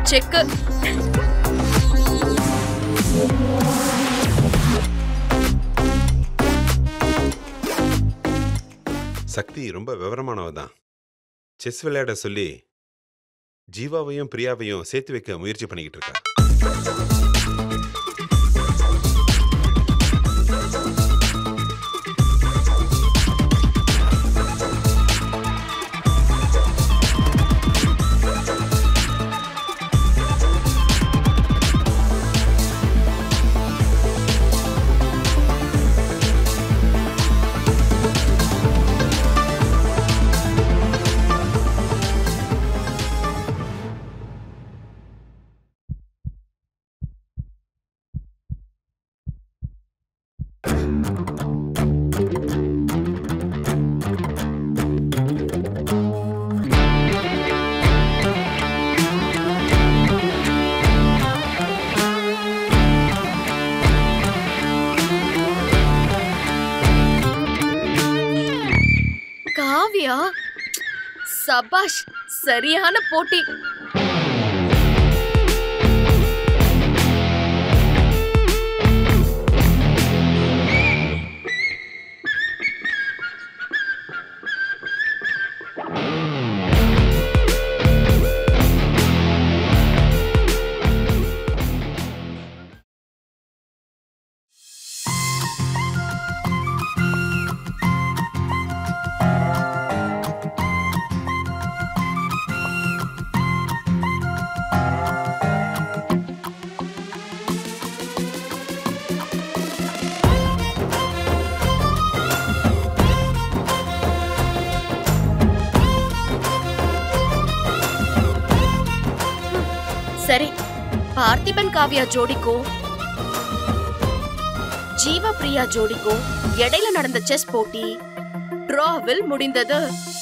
செக்கு சக்தி ரொம்ப விவரமானவ தான் செஸ் விளையாட சொல்லி ஜீவாவையும் பிரியாவையும் சேர்த்து வைக்க முயற்சி பண்ணிக்கிட்டு இருக்கா காவியா சபாஷ் சரியான போட்டி சரி பார்த்திபன் காவியா ஜோடிக்கும் ஜீவா பிரியா ஜோடிக்கும் இடையில நடந்த செஸ் போட்டி டிராவில் முடிந்தது